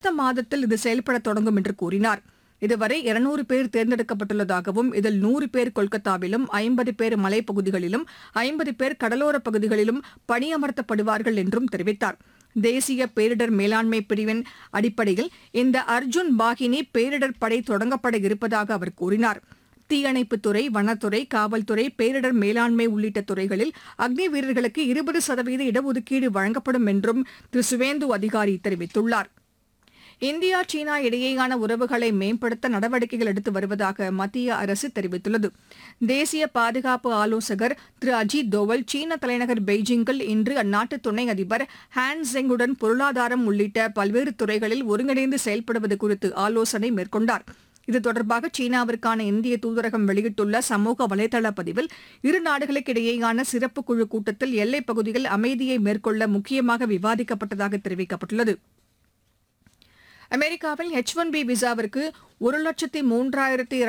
அடுத்த மாதத்தில் இது செயல்பட தொடங்கும் என்று கூறினார் இதுவரை இருநூறு பேர் தேர்ந்தெடுக்கப்பட்டுள்ளதாகவும் இதில் நூறு பேர் கொல்கத்தாவிலும் ஐம்பது பேர் மலைப்பகுதிகளிலும் ஐம்பது பேர் கடலோரப் பகுதிகளிலும் பணியமர்த்தப்படுவார்கள் என்றும் தெரிவித்தார் தேசிய பேரிடர் மேலாண்மை பிரிவின் அடிப்படையில் இந்த அர்ஜுன் பாகினி பேரிடர் படை தொடங்கப்பட இருப்பதாக அவர் கூறினார் தீயணைப்புத்துறை வனத்துறை காவல்துறை பேரிடர் மேலாண்மை உள்ளிட்ட துறைகளில் அக்னி வீரர்களுக்கு இருபது சதவீத இடஒதுக்கீடு வழங்கப்படும் என்றும் திரு சுவேந்து அதிகாரி தெரிவித்துள்ளார் இந்தியா சீனா இடையேயான உறவுகளை மேம்படுத்த நடவடிக்கைகள் எடுத்து வருவதாக மத்திய அரசு தெரிவித்துள்ளது தேசிய பாதுகாப்பு ஆலோசகர் திரு அஜித் தோவல் சீன தலைநகர் பெய்ஜிங்கில் இன்று அந்நாட்டு துணை அதிபர் ஹான் ஜெங்குடன் பொருளாதாரம் உள்ளிட்ட பல்வேறு துறைகளில் ஒருங்கிணைந்து செயல்படுவது குறித்து ஆலோசனை மேற்கொண்டார் இது தொடர்பாக சீனாவிற்கான இந்திய தூதரகம் வெளியிட்டுள்ள சமூக வலைதள பதிவில் இரு நாடுகளுக்கிடையேயான சிறப்பு குழு கூட்டத்தில் எல்லைப் பகுதியில் அமைதியை மேற்கொள்ள முக்கியமாக விவாதிக்கப்பட்டதாக தெரிவிக்கப்பட்டுள்ளது அமெரிக்காவில் எச் ஒன் பி விசாவிற்கு ஒரு லட்சத்தி மூன்றாயிரத்தி